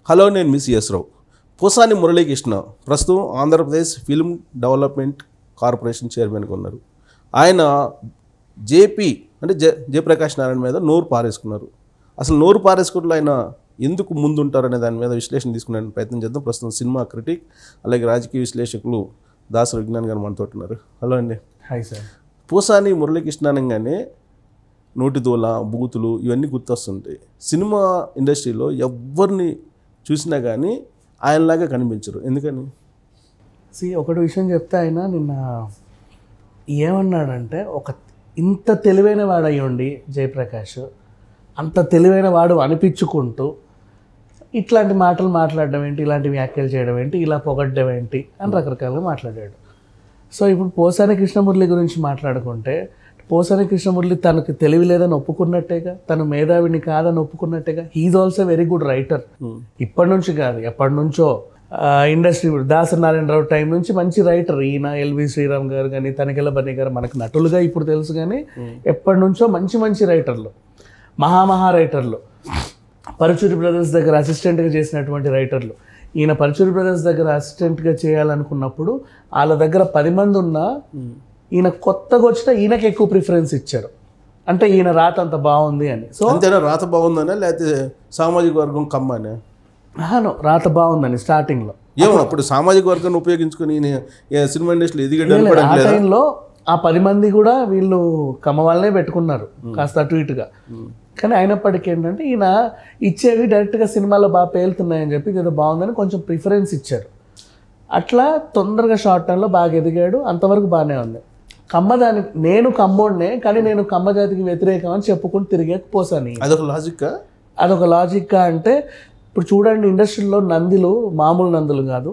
Hello నేను miss yes రావు పూసాని మురళీకృష్ణ ప్రస్తుతం Andhra Pradesh film development corporation చైర్మన్గా ఉన్నారు ఆయన జేపీ అంటే జయ జయప్రకాష్ నారాయణ మీద నోరు పారేసుకున్నారు అసలు నోరు పారేసుకుంటూ ఆయన ఎందుకు ముందుంటారనే దాని మీద విశ్లేషణ తీసుకునే ప్రయత్నం చేద్దాం ప్రస్తుతం సినిమా క్రిటిక్ అలాగే రాజకీయ విశ్లేషకులు దాస విజ్ఞాన్ గారు మనతో ఉన్నారు హలో అండి హాయ్ సార్ పూసాని మురళీకృష్ణ అనగానే నోటి దూల బూతులు ఇవన్నీ గుర్తొస్తుంటాయి సినిమా ఇండస్ట్రీలో ఎవరిని చూసినా కానీ ఆయనలాగా కనిపించరు ఎందుకని సి ఒకటి విషయం చెప్తే ఆయన నిన్న ఏమన్నాడంటే ఒక ఇంత తెలివైన వాడు అయ్యుండి జయప్రకాష్ అంత తెలివైన వాడు అనిపించుకుంటూ ఇట్లాంటి మాటలు మాట్లాడడం ఏంటి ఇలాంటి వ్యాఖ్యలు చేయడం ఏంటి ఇలా పొగడ్డం ఏంటి అని రకరకాలుగా మాట్లాడాడు సో ఇప్పుడు పోసాని కృష్ణమురళి గురించి మాట్లాడుకుంటే పోసాని కృష్ణమురళి తనకు తెలివి లేదని ఒప్పుకున్నట్టేగా తను మేధావిని కాదని ఒప్పుకున్నట్టేగా he also very good writer ఇప్పటి నుంచి కాదు ఎప్పటి నుంచో ఇండస్ట్రీ దాసనారాయణరావు టైం నుంచి మంచి రైటర్ ఈయన ఎల్వి శ్రీరామ్ గారు కానీ తనికెల బన్నీ గారు మనకు నటులుగా ఇప్పుడు తెలుసు కానీ ఎప్పటి నుంచో మంచి మంచి రైటర్లు మహామహా రైటర్లు పరుచూరి బ్రదర్స్ దగ్గర అసిస్టెంట్గా చేసినటువంటి రైటర్లు ఈయన పరుచూరి బ్రదర్స్ దగ్గర అసిస్టెంట్గా చేయాలనుకున్నప్పుడు వాళ్ళ దగ్గర పది మంది ఉన్నా ఈయన కొత్తగా వచ్చిన ఈయనకి ఎక్కువ ప్రిఫరెన్స్ ఇచ్చారు అంటే ఈయన రాత అంత బాగుంది అని సో అంతేనా రాత బాగుందనే లేకపోతే సామాజిక వర్గం కమ్మనే అహాను రాత బాగుందని స్టార్టింగ్లో ఏమో అప్పుడు సామాజిక వర్గాన్ని ఉపయోగించుకొని ఈయన ఏ సినిమా ఇండస్ట్రీలో ఎదిగడ్డ లేదు, ఆ టైంలో ఆ పది మంది కూడా వీళ్ళు కమ్మ వాళ్ళనే పెట్టుకున్నారు కాస్త అటు ఇటుగా కానీ అయినప్పటికీ ఏంటంటే ఈయన ఇచ్చేవి డైరెక్ట్గా సినిమాలో బాగా పేలుతున్నాయని చెప్పి ఇది బాగుందని కొంచెం ప్రిఫరెన్స్ ఇచ్చారు అట్లా తొందరగా షార్ట్ టైంలో బాగా ఎదిగాడు అంతవరకు బాగానే ఉంది కమ్మ దానికి నేను కమ్మోడినే కానీ నేను కమ్మ జాతికి వ్యతిరేకం అని చెప్పుకుంటూ తిరిగే పోసాను అదొక లాజిక్ అదొక లాజిక్గా అంటే ఇప్పుడు చూడండి ఇండస్ట్రీలో నందులు మామూలు నందులు కాదు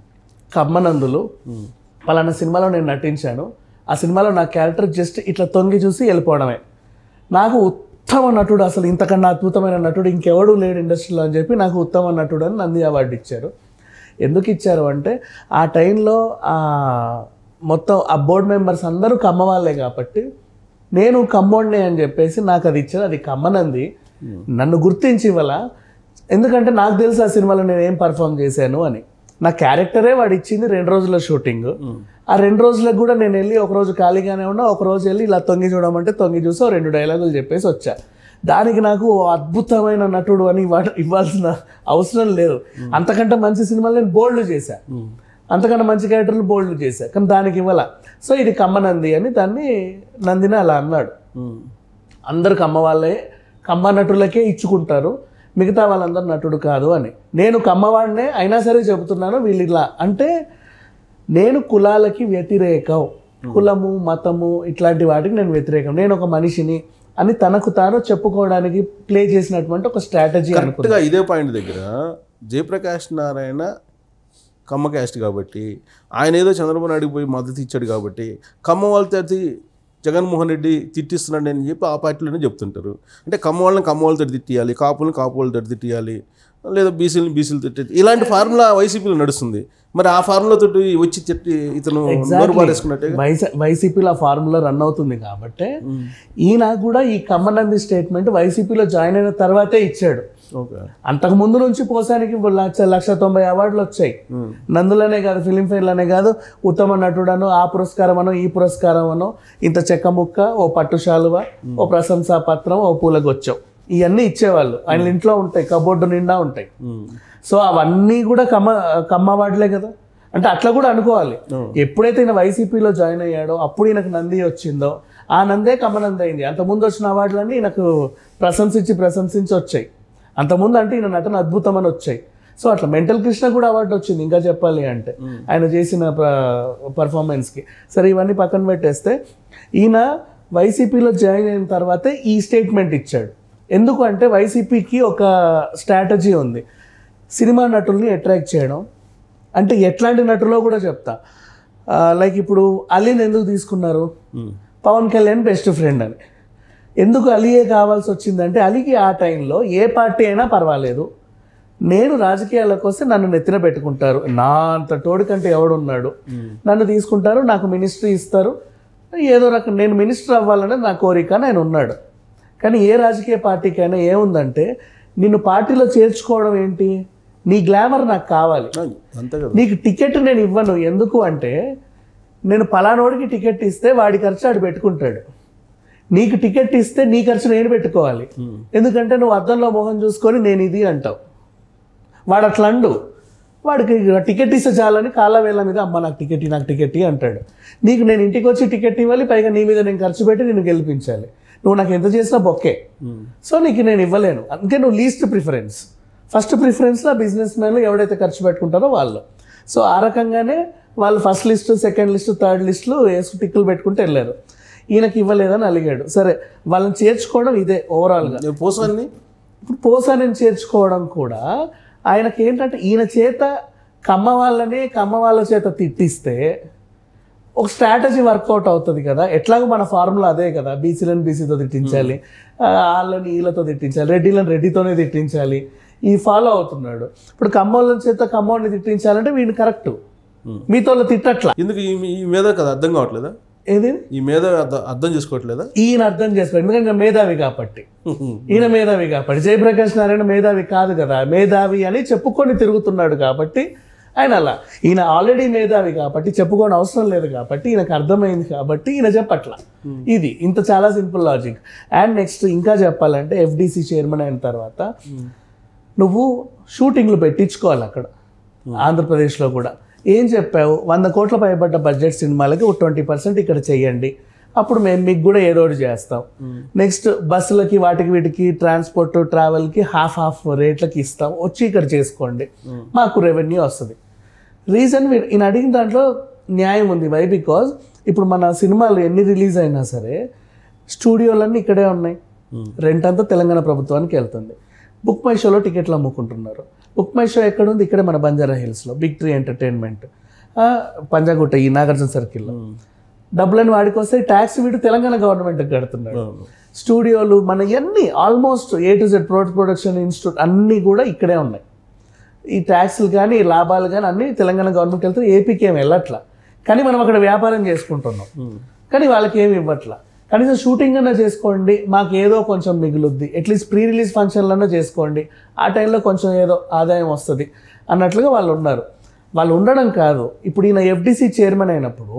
కమ్మ నందులు పలానా సినిమాలో నేను నటించాను ఆ సినిమాలో నా క్యారెక్టర్ జస్ట్ ఇట్లా తొంగి చూసి వెళ్ళిపోవడమే నాకు ఉత్తమ నటుడు అసలు ఇంతకన్నా అద్భుతమైన నటుడు ఇంకెవడూ లేడు ఇండస్ట్రీలో అని చెప్పి నాకు ఉత్తమ నటుడు అని నంది అవార్డు ఇచ్చారు ఎందుకు ఇచ్చారు అంటే ఆ టైంలో ఆ మొత్తం ఆ బోర్డు మెంబర్స్ అందరూ కమ్మ వాళ్ళే కాబట్టి నేను కమ్మోడినే అని చెప్పేసి నాకు అది ఇచ్చారు అది కమ్మనంది నన్ను గుర్తించి ఇవ్వాల ఎందుకంటే నాకు తెలుసు ఆ సినిమాలో నేను ఏం పర్ఫామ్ చేశాను అని నా క్యారెక్టరే వాడు ఇచ్చింది రెండు రోజుల షూటింగ్ ఆ రెండు రోజులకు కూడా నేను వెళ్ళి ఒక రోజు ఖాళీగానే ఉన్నా ఒక రోజు వెళ్ళి ఇలా తొంగి చూడమంటే తొంగి చూసి ఓ రెండు డైలాగులు చెప్పేసి వచ్చా దానికి నాకు ఓ అద్భుతమైన నటుడు అని ఇవ్వ- ఇవ్వాల్సిన అవసరం లేదు అంతకంటే మంచి సినిమాలు నేను బోల్డ్ చేశా అంతకన్నా మంచి క్యారెక్టర్లు బోల్డ్ చేశా కానీ దానికి ఇవ్వాల సో ఇది కమ్మ నంది అని దాన్ని నందిని అలా అన్నాడు అందరు కమ్మ వాళ్ళే కమ్మ నటులకే ఇచ్చుకుంటారు మిగతా వాళ్ళందరూ నటుడు కాదు అని నేను కమ్మవాడినే అయినా సరే చెబుతున్నాను వీళ్ళు ఇలా అంటే నేను కులాలకి వ్యతిరేకం కులము మతము ఇట్లాంటి వాటికి నేను వ్యతిరేకం నేను ఒక మనిషిని అని తనకు తాను చెప్పుకోవడానికి ప్లే చేసినటువంటి ఒక స్ట్రాటజీ అనుకున్నాను కరెక్ట్గా ఇదే పాయింట్ దగ్గర జయప్రకాష్ నారాయణ కమ్మ క్యాస్ట్ కాబట్టి ఆయన ఏదో చంద్రబాబు నాయుడుకి పోయి మద్దతు ఇచ్చాడు కాబట్టి కమ్మ వాళ్ళ తరచి జగన్మోహన్ రెడ్డి తిట్టిస్తున్నాడు అని చెప్పి ఆ పార్టీలోనే చెప్తుంటారు అంటే కమ్మ వాళ్ళని కమ్మ వాళ్ళతో తిట్టియాలి కాపులను కాపు వాళ్ళతో తిట్టియాలి లేదా బీసీలను బీసీలు తిట్టి ఇలాంటి ఫార్ములా వైసీపీలో నడుస్తుంది మరి ఆ ఫార్ములా తోటి వచ్చి తిట్టి ఇతను నోరు పారేసుకున్నట్టే వైసీ వైసీపీలో ఆ ఫార్ములా రన్ అవుతుంది కాబట్టి ఈయన కూడా ఈ కమ్మనంది స్టేట్మెంట్ వైసీపీలో జాయిన్ అయిన తర్వాతే ఇచ్చాడు ఓకే అంతకు ముందు నుంచి పోసానికి లక్ష లక్ష తొంభై అవార్డులు వచ్చాయి నందులనే కాదు ఫిలింఫేర్లనే కాదు ఉత్తమ నటుడను ఆ పురస్కారం అనో ఈ పురస్కారం అనో ఇంత చెక్క ముక్క ఓ పట్టు శాలువ ఓ ప్రశంసా పత్రం ఓ పూలగొచ్చం ఇవన్నీ ఇచ్చేవాళ్ళు ఆయన ఇంట్లో ఉంటాయి కబోర్డు నిండా ఉంటాయి సో అవన్నీ కూడా కమ్మ కమ్మ అవార్డులే కదా అంటే అట్లా కూడా అనుకోవాలి ఎప్పుడైతే ఈయన వైసీపీలో జాయిన్ అయ్యాడో అప్పుడు ఈయనకు నంది వచ్చిందో ఆ నందే కమ్మనంది అయింది అంతకుముందు వచ్చిన అవార్డులన్నీ ఈయనకు ప్రశంసించి ప్రశంసించి వచ్చాయి అంతకుముందు అంటే ఈయన నటన అద్భుతం అని వచ్చాయి సో అట్లా మెంటల్ కృష్ణ కూడా అవార్డు వచ్చింది ఇంకా చెప్పాలి అంటే ఆయన చేసిన పర్ఫార్మెన్స్కి సరే ఇవన్నీ పక్కన పెట్టేస్తే ఈయన వైసీపీలో జాయిన్ అయిన తర్వాతే ఈ స్టేట్మెంట్ ఇచ్చాడు ఎందుకు అంటే వైసీపీకి ఒక స్ట్రాటజీ ఉంది సినిమా నటుల్ని అట్రాక్ట్ చేయడం అంటే ఎట్లాంటి నటులో కూడా చెప్తా లైక్ ఇప్పుడు అలీని ఎందుకు తీసుకున్నారు పవన్ కళ్యాణ్ బెస్ట్ ఫ్రెండ్ అని ఎందుకు అలీయే కావాల్సి వచ్చిందంటే అలీకి ఆ టైంలో ఏ పార్టీ అయినా పర్వాలేదు నేను రాజకీయాలకు వస్తే నన్ను నెత్తిన పెట్టుకుంటారు నా అంత తోడు కంటే ఎవడున్నాడు నన్ను తీసుకుంటారు నాకు మినిస్ట్రీ ఇస్తారు ఏదో రకం నేను మినిస్టర్ అవ్వాలనే నా కోరిక అని ఆయన ఉన్నాడు కానీ ఏ రాజకీయ పార్టీకైనా ఏముందంటే నిన్ను పార్టీలో చేర్చుకోవడం ఏంటి నీ గ్లామర్ నాకు కావాలి ఆ, అంతే కదా నీకు టికెట్ నేను ఇవ్వను ఎందుకు అంటే నేను పలానోడికి టికెట్ ఇస్తే వాడి ఖర్చు ఆడు పెట్టుకుంటాడు నీకు టికెట్ ఇస్తే నీ ఖర్చు నేను పెట్టుకోవాలి ఎందుకంటే నువ్వు అద్దంలో మొహం చూసుకొని నేను ఇది అంటావు వాడు అట్లా అండు వాడికి టికెట్ ఇస్తే చాలని కాళ్ళ వేళ్ళ మీద అమ్మ నాకు టికెట్ ఇయ్యి, నాకు టికెట్ ఇయ్యి" అంటాడు నీకు నేను ఇంటికి వచ్చి టికెట్ ఇవ్వాలి పైగా నీ మీద నేను ఖర్చు పెట్టి నేను గెలిపించాలి నువ్వు నాకు ఎంత చేసినా బొక్కే సో నీకు నేను ఇవ్వలేను అందుకే నువ్వు లీస్ట్ ప్రిఫరెన్స్ ఫస్ట్ ప్రిఫరెన్స్లో బిజినెస్ మ్యాన్లు ఎవడైతే ఖర్చు పెట్టుకుంటారో వాళ్ళు సో ఆ రకంగానే వాళ్ళు first list second list third లిస్టులు వేసుకు టిక్కులు పెట్టుకుంటూ వెళ్ళారు ఈయనకి ఇవ్వలేదని అలిగాడు సరే వాళ్ళని చేర్చుకోవడం ఇదే ఓవరాల్గా నేను పోసాన్ని ఇప్పుడు పోసాని చేర్చుకోవడం కూడా ఆయనకి ఏంటంటే ఈయన చేత కమ్మ వాళ్ళని కమ్మ వాళ్ళ చేత తిట్టిస్తే ఒక స్ట్రాటజీ వర్కౌట్ అవుతుంది కదా ఎట్లాగో మన ఫార్ములా అదే కదా బీసీలను బీసీతో తిట్టించాలి ఆ, వాళ్ళని వీళ్ళతో తిట్టించాలి రెడ్డిలను రెడ్డితోనే తిట్టించాలి ఈ ఫాలో అవుతున్నాడు ఇప్పుడు కమ్మోళ్ళ చేత కమ్మోడిని తిట్టించాలంటే వీడిని కరెక్ట్ మీతో తిట్టట్లా ఎందుకు ఈ ఈ మీద కదా అర్థం కావట్లేదా ఏది ఈ మీద అర్థం అర్థం చేసుకోవట్లేదా ఈయన అర్థం చేసుకోండి ఎందుకంటే మేధావి కాబట్టి ఈయన మేధావి కాబట్టి జయప్రకాష్ నారాయణ మేధావి కాదు కదా మేధావి అని చెప్పుకొని తిరుగుతున్నాడు కాబట్టి ఆయన అలా ఈయన ఆల్రెడీ మేధావి కాబట్టి చెప్పుకోని అవసరం లేదు కాబట్టి ఈయనకు అర్థమైంది కాబట్టి ఈయన చెప్పట్ల ఇది ఇంత చాలా సింపుల్ లాజిక్ అండ్ నెక్స్ట్ ఇంకా చెప్పాలంటే ఎఫ్డిసి చైర్మన్ అయిన తర్వాత నువ్వు షూటింగ్లు పెట్టించుకోవాలి అక్కడ ఆంధ్రప్రదేశ్లో కూడా ఏం చెప్పావు వంద కోట్ల పైబడ్డ బడ్జెట్ సినిమాలకి ఒక ట్వంటీ పర్సెంట్ ఇక్కడ చెయ్యండి అప్పుడు మేము మీకు కూడా ఏదో ఒకటి చేస్తాం నెక్స్ట్ బస్సులకి వాటికి వీటికి ట్రాన్స్పోర్ట్ ట్రావెల్కి హాఫ్ హాఫ్ రేట్లకి ఇస్తాం వచ్చి ఇక్కడ చేసుకోండి మాకు రెవెన్యూ వస్తుంది రీజన్ ఈయన అడిగిన దాంట్లో న్యాయం ఉంది వై బికాజ్ ఇప్పుడు మన సినిమాలు ఎన్ని రిలీజ్ అయినా సరే స్టూడియోలన్నీ ఇక్కడే ఉన్నాయి రెంట్ అంతా తెలంగాణ ప్రభుత్వానికి వెళ్తుంది బుక్ మై షోలో టికెట్లు అమ్ముకుంటున్నారు బుక్ మై షో ఎక్కడ ఉంది ఇక్కడే మన బంజారా హిల్స్లో బిగ్ ట్రీ ఎంటర్టైన్మెంట్ ఆ, పంజాగుట్ట ఈ నాగార్జున సర్కిల్లో డబ్బులని వాడికి వస్తే ట్యాక్స్ వీడు తెలంగాణ గవర్నమెంట్కి కడుతున్నాడు అవును. స్టూడియోలు మన అన్ని almost A to Z pro production institute అన్నీ కూడా ఇక్కడే ఉన్నాయి ఈ ట్యాక్స్లు కానీ ఈ లాభాలు కానీ అన్నీ తెలంగాణ గవర్నమెంట్ వెళ్తే ఏపీకి ఏమి వెళ్ళట్లా కానీ మనం అక్కడ వ్యాపారం చేసుకుంటున్నాం కానీ వాళ్ళకి ఏమి ఇవ్వట్లా కనీసం షూటింగ్ అన్నా చేసుకోండి మాకు ఏదో కొంచెం మిగులుద్ది అట్లీస్ట్ ప్రీ రిలీజ్ ఫంక్షన్లన్నా చేసుకోండి ఆ టైంలో కొంచెం ఏదో ఆదాయం వస్తుంది అన్నట్లుగా వాళ్ళు ఉన్నారు వాళ్ళు ఉండడం కాదు ఇప్పుడు ఈయన ఎఫ్డిసి చైర్మన్ అయినప్పుడు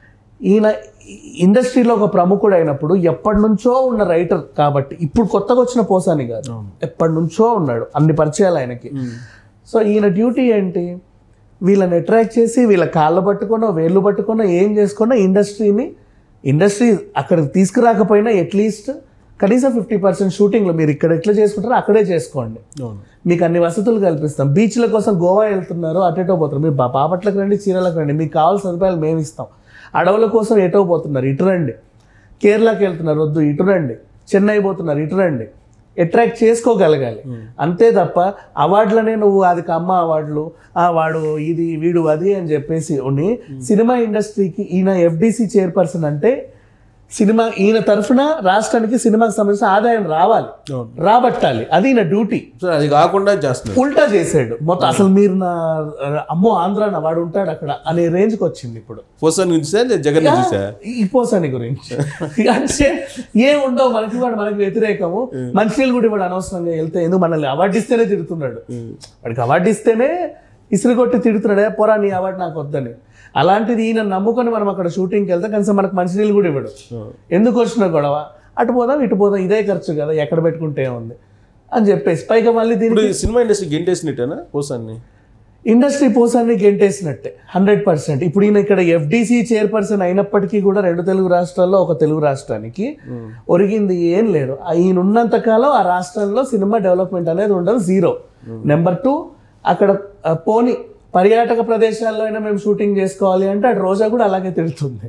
ఈయన ఇండస్ట్రీలో ఒక ప్రముఖుడు అయినప్పుడు ఎప్పటి నుంచో ఉన్న రైటర్ కాబట్టి ఇప్పుడు కొత్తగా వచ్చిన పోసాని కాదు ఎప్పటి నుంచో ఉన్నాడు అన్ని పరిచయాలు ఆయనకి సో ఈయన డ్యూటీ ఏంటి వీళ్ళని అట్రాక్ట్ చేసి వీళ్ళ కాళ్ళు పట్టుకునో వేళ్ళు పట్టుకునో ఏం చేసుకున్నా ఇండస్ట్రీని ఇండస్ట్రీ అక్కడికి తీసుకురాకపోయినా అట్లీస్ట్ కనీసం ఫిఫ్టీ పర్సెంట్ షూటింగ్లో మీరు ఇక్కడ ఎట్లా చేసుకుంటారో అక్కడే చేసుకోండి అవును మీకు అన్ని వసతులు కల్పిస్తాం బీచ్ల కోసం గోవా వెళ్తున్నారు అటెటో పోతారు మీరు బా- బాపట్లకు రండి చీరలకు రండి మీకు కావాల్సిన సదుపాయాలు మేము ఇస్తాం అడవుల కోసం ఎటో పోతున్నారు ఇటు రండి కేరళకి వెళ్తున్నారు వద్దు ఇటు రండి చెన్నై పోతున్నారు ఇటు రండి అట్రాక్ట్ చేసుకోగలగాలి అంతే తప్ప అవార్డులనే నువ్వు అది కమ్మ అవార్డులు ఆ వాడు ఇది వీడు అది అని చెప్పేసి ఉని సినిమా ఇండస్ట్రీకి ఈయన ఎఫ్డిసి చైర్పర్సన్ అంటే సినిమా ఈయన తరఫున రాష్ట్రానికి సినిమాకి సంబంధించిన ఆదాయం రావాలి అవును రాబట్టాలి అది ఈయన డ్యూటీ సో అది కాకుండా చేస్తున్నారు ఉల్టా చేసాడు మొత్తం అసలు మీరు నా అమ్మో ఆంధ్ర నా వాడు ఉంటాడు అక్కడ అనే రేంజ్కి వచ్చింది ఇప్పుడు పోసాన్ని చూసా లేదా జగన్ చూసా ఈ పోసాని గురించి అంటే ఏం ఉండవు మనకి వాడు మనకి వ్యతిరేకము మంచినీళ్ళు కూడా వాడు అనవసరంగా వెళ్తే ఎందుకు మనల్ని అవార్డు ఇస్తేనే తిడుతున్నాడు వాడికి అవార్డు ఇస్తేనే ఇసురు కొట్టి తిడుతున్నాడే పోరా నీ అవార్డు నాకు వద్దని అలాంటిది ఈయన నమ్ముకొని మనం అక్కడ షూటింగ్కి వెళ్తే కనీసం మనకు మంచినీళ్ళు కూడా ఇవ్వడు ఎందుకు వచ్చిన గొడవ అటు పోదాం ఇటు పోదాం ఇదే ఖర్చు కదా ఎక్కడ పెట్టుకుంటే ఉంది అని చెప్పేసి పైగా మళ్ళీ దీనికి ఇప్పుడు ఈ సినిమా ఇండస్ట్రీ గెంటేసినట్టేనా పోసాన్ని ఇండస్ట్రీ పోసాన్ని గెంటేసినట్టే హండ్రెడ్ పర్సెంట్ ఇప్పుడు ఈయన ఇక్కడ ఎఫ్డిసి చైర్పర్సన్ అయినప్పటికీ కూడా రెండు తెలుగు రాష్ట్రాల్లో ఒక తెలుగు రాష్ట్రానికి ఒరిగింది ఏం లేదు ఆ ఈయన ఉన్నంత కాలం ఆ రాష్ట్రంలో సినిమా డెవలప్మెంట్ అనేది ఉండదు జీరో నెంబర్ టూ అక్కడ ఆ, పోని పర్యాటక ప్రదేశాల్లో అయినా మేము షూటింగ్ చేసుకోవాలి అంటే అటు రోజా కూడా అలాగే తిడుతుంది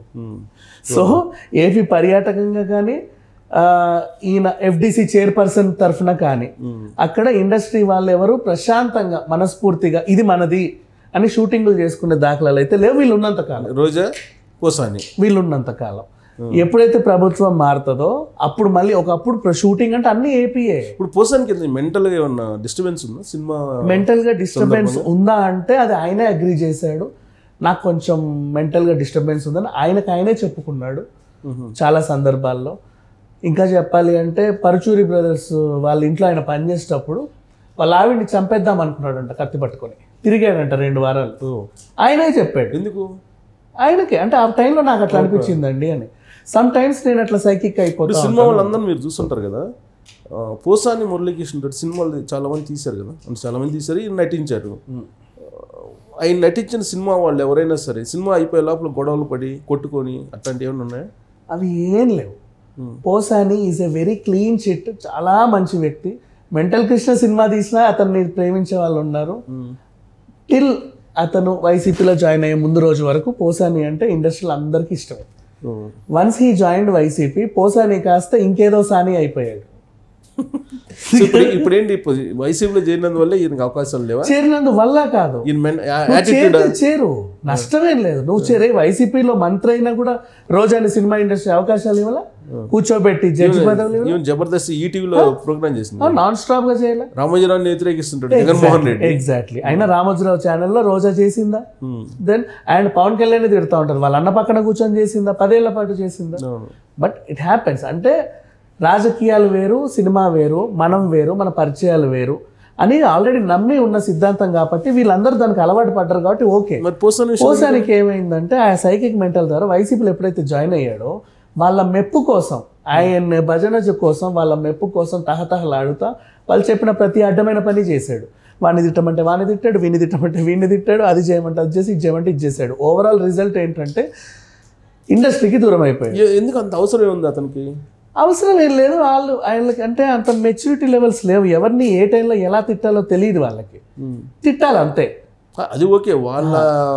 సో ఏపీ పర్యాటకంగా కానీ ఆ, ఈయన ఎఫ్డిసి చైర్పర్సన్ తరఫున కానీ అక్కడ ఇండస్ట్రీ వాళ్ళు ఎవరు ప్రశాంతంగా మనస్ఫూర్తిగా ఇది మనది అని షూటింగ్లు చేసుకునే దాఖలాలు అయితే లేవు వీళ్ళు ఉన్నంత కాలం రోజా పోసాని వీళ్ళు ఉన్నంత కాలం ఎప్పుడైతే ప్రభుత్వం మారుతుందో అప్పుడు మళ్ళీ ఒకప్పుడు షూటింగ్ అంటే అన్ని ఏపీఏ ఇప్పుడు పోసానికి మెంటల్గా ఏమన్నా డిస్టర్బెన్స్ ఉందా సినిమా మెంటల్ గా డిస్టర్బెన్స్ ఉందా అంటే అది ఆయనే అగ్రి చేశాడు నాకు కొంచెం మెంటల్ గా డిస్టర్బెన్స్ ఉందని ఆయనకు ఆయనే చెప్పుకున్నాడు చాలా సందర్భాల్లో ఇంకా చెప్పాలి అంటే పరుచూరి బ్రదర్స్ వాళ్ళ ఇంట్లో ఆయన పనిచేసేటప్పుడు వాళ్ళ ఆవిడ్ని చంపేద్దాం అనుకున్నాడంట కత్తి పట్టుకొని తిరిగాడంట రెండు వారాలు ఓ. ఆయనే చెప్పాడు ఎందుకు ఆయనకి అంటే ఆ టైంలో నాకు అట్లా అనిపించిందండి అని సమ్ టైమ్స్ నేను అట్లా సైకిక్ ఇప్పుడు అయిపోతా సినిమా వాళ్ళందరూ మీరు చూస్తుంటారు కదా ఆ, పోసాని మురళీకృష్ణ రెడ్డి సినిమాలు చాలా మంది తీశారు కదా అంటే చాలా మంది తీశారు ఈయన నటించారు ఆ, ఆయన నటించిన సినిమా వాళ్ళు ఎవరైనా సరే సినిమా అయిపోయే లోపల గొడవలు పడి కొట్టుకొని అట్లాంటివి ఏమైనా ఉన్నాయా అవి ఏం లేవు Posani is a very clean chit చాలా మంచి వ్యక్తి మెంటల్ కృష్ణ సినిమా తీసినా అతన్ని ప్రేమించే వాళ్ళు ఉన్నారు టిల్ అతను వైసీపీలో జాయిన్ అయ్యే ముందు రోజు వరకు పోసాని అంటే ఇండస్ట్రీలో అందరికీ ఇష్టమే ఓ. Once he joined YCP Posani కాస్త ఇంకేదో సాని అయిపోయాడు సో ఇప్పుడు ఇప్పుడు ఏంటి ఇప్పుడు వైసీపీలో చేరినందువల్ల ఈయనకి అవకాశాలు లేవా చేరినందు వల్ల కాదు ఈయన మెన్ నువ్వు యాటిట్యూడ్ చేరితే చేరు నష్టమేం లేదు నువ్వు చేరే వైసీపీలో మంత్రి అయినా కూడా రోజాని సినిమా ఇండస్ట్రీ అవకాశాలు ఇవ్వాల కూర్చోబెట్టి జడ్జి పదవులు ఈవెన్ జబర్దస్త్ ఈటీవీలో ప్రోగ్రామ్ చేసింది నాన్ స్టాప్ గా చేయాలి రామోజీరావుని వ్యతిరేకిస్తుంటాడు జగన్మోహన్ రెడ్డి ఎగ్జాక్ట్లీ అయినా రామోజీరావు ఛానల్లో రోజా చేసిందా Hmm. Then and Pawan Kalyan తిడుతూ ఉంటారు వాళ్ళ అన్న పక్కన కూర్చొని చేసిందా పదేళ్ల పాటు చేసిందా అవును. బట్ ఇట్ హ్యాపెన్స్ అంటే రాజకీయాలు వేరు సినిమా వేరు మనం వేరు మన పరిచయాలు వేరు అని ఆల్రెడీ నమ్మి ఉన్న సిద్ధాంతం కాబట్టి వీళ్ళందరూ దానికి అలవాటు పడ్డారు కాబట్టి ఓకే మరి పోసాని విషయం పోసానికి ఏమైందంటే ఆ సైకిక్ మెంటల్ ద్వారా వైసీపీలో ఎప్పుడైతే జాయిన్ అయ్యాడో వాళ్ళ మెప్పు కోసం ఆయన భజన కోసం వాళ్ళ మెప్పు కోసం తహతహలాడుతా వాళ్ళు చెప్పిన ప్రతి అడ్డమైన పని చేశాడు వాడిని తిట్టమంటే వాడిని తిట్టాడు వీడిని తిట్టమంటే వీడిని తిట్టాడు అది చేయమంటే అది చేసి ఇది చేయమంటే ఇది చేశాడు ఓవరాల్ రిజల్ట్ ఏంటంటే ఇండస్ట్రీకి దూరం అయిపోయాడు ఏ- ఎందుకు అంత అవసరం ఉంది అతనికి అవసరం ఏం లేదు వాళ్ళు ఆయనకి అంటే అంత మెచ్యూరిటీ లెవెల్స్ లేవు ఎవరిని ఏ టైంలో ఎలా తిట్టాలో తెలియదు వాళ్ళకి తిట్టాలి అంతే అది ఓకే వాళ్ళ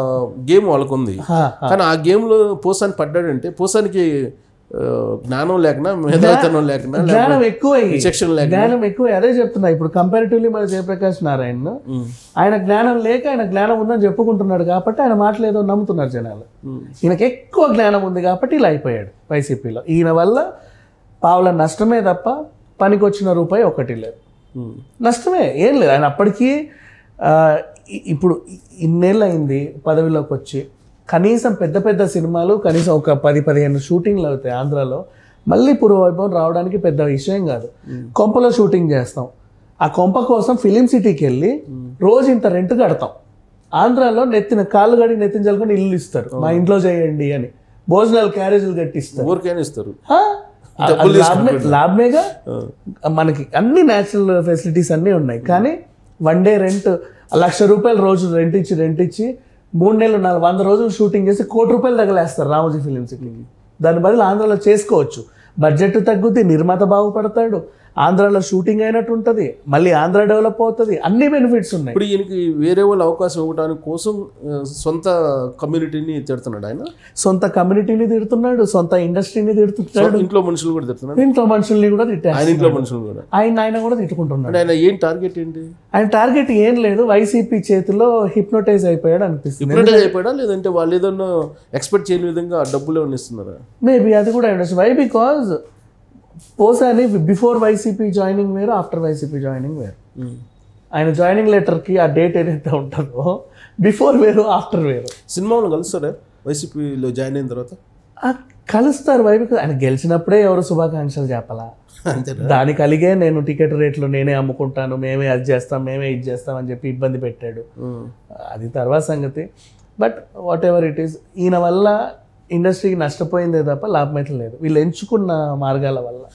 గేమ్ వాళ్ళకు ఉంది హా, కానీ ఆ గేమ్ లో పోసాని పడ్డాడంటే పోసానికి ఆ, జ్ఞానం లేకనా మేధావితనం లేకనా జ్ఞానం ఎక్కువ విచక్షణ లేక జ్ఞానం ఎక్కువ అదే చెప్తున్నా ఇప్పుడు కంపారిటివ్లీ మన జయప్రకాష్ నారాయణ ఆయన జ్ఞానం లేక ఆయన జ్ఞానం ఉందని చెప్పుకుంటున్నాడు కాబట్టి ఆయన మాటలు ఏదో నమ్ముతున్నారు జనాలు ఈయనకి ఎక్కువ జ్ఞానం ఉంది కాబట్టి ఇలా అయిపోయాడు వైసీపీలో ఈయన వల్ల పావుల నష్టమే తప్ప పనికొచ్చిన రూపాయి ఒకటి లేదు ఉమ్. నష్టమే ఏం లేదు ఆయన అప్పటికీ ఆ, ఇ- ఇప్పుడు ఇన్నేళ్ళు అయింది పదవిలోకి వచ్చి కనీసం పెద్ద పెద్ద సినిమాలు కనీసం ఒక పది పదిహేను షూటింగ్లు అవుతాయి ఆంధ్రాలో మళ్ళీ పూర్వవైభవం రావడానికి పెద్ద విషయం కాదు కొంపలో షూటింగ్ చేస్తాం ఆ కొంప కోసం ఫిలిం సిటీకి వెళ్ళి రోజు ఇంత రెంట్ కడతాం ఆంధ్రాలో నెత్తిన కాళ్ళు గడి నెత్తిన చల్లుకొని ఇల్లు ఇస్తారు మా ఇంట్లో చేయండి అని భోజనాలు క్యారేజీలు కట్టిస్తారు ఊరికైనా ఇస్తారు హా? అది లాభమే లాభమేగా మనకి అన్ని న్యాచురల్ ఫెసిలిటీస్ అన్నీ ఉన్నాయి కానీ వన్ డే రెంట్ లక్ష రూపాయలు రోజు రెంట్ ఇచ్చి రెంట్ ఇచ్చి మూడు నెలలు నాలుగు వంద రోజులు షూటింగ్ చేసి కోటి రూపాయలు తగలేస్తారు రామోజీ ఫిలిం సిటీకి దాని బదులు ఆంధ్రాలో చేసుకోవచ్చు బడ్జెట్ తగ్గుద్ది నిర్మాత బాగుపడతాడు ఆంధ్రాలో షూటింగ్ అయినట్టు ఉంటుంది మళ్ళీ ఆంధ్ర డెవలప్ అవుతుంది అన్ని బెనిఫిట్స్ ఉన్నాయి ఇప్పుడు ఈయనకి వేరే వాళ్ళు అవకాశం ఇవ్వడానికి కోసం ఆ, సొంత కమ్యూనిటీని తిడుతున్నాడు ఆయన సొంత కమ్యూనిటీని తిడుతున్నాడు సొంత ఇండస్ట్రీని తిడుతున్నాడు ఇంట్లో మనుషులు కూడా తిడుతున్నాడు ఇంట్లో మనుషుల్ని కూడా తిట్టాడు ఆయన ఇంట్లో మనుషులు కూడా ఆయన ఆయన కూడా తిట్టుకుంటున్నాడు అంటే ఆయన ఏం టార్గెట్ ఏంటి ఆయన టార్గెట్ ఏం లేదు వైసీపీ చేతిలో హిప్నోటైజ్ అయిపోయాడు అనిపిస్తుంది ఇప్పుడే అయిపోయాడా లేదంటే వాళ్ళు ఏదన్నా ఎక్స్పెక్ట్ చేయని విధంగా డబ్బులు ఏమైనా ఇస్తున్నారా మేబీ అది కూడా ఉండొచ్చు why because Posani before YCP joining వేరు ఆఫ్టర్ వైసీపీ జాయినింగ్ వేరు ఆయన జాయినింగ్ లెటర్కి ఆ డేట్ ఏదైతే ఉంటుందో బిఫోర్ వేరు ఆఫ్టర్ వేరు సినిమాలో కలుస్తారా వైసీపీలో జాయిన్ అయిన తర్వాత ఆ కలుస్తారు వై బికాజ్ ఆయన గెలిచినప్పుడే ఎవరు శుభాకాంక్షలు చెప్పాలా అంతేనా దానికి అలిగే నేను టికెట్ రేట్లు నేనే అమ్ముకుంటాను మేమే అది చేస్తాం మేమే ఇది చేస్తాం అని చెప్పి ఇబ్బంది పెట్టాడు ఉమ్. అది తర్వాత సంగతి but whatever it is ఈయన వల్ల ఇండస్ట్రీకి నష్టపోయిందే తప్ప లాభమైతే లేదు వీళ్ళు ఎంచుకున్న మార్గాల వల్ల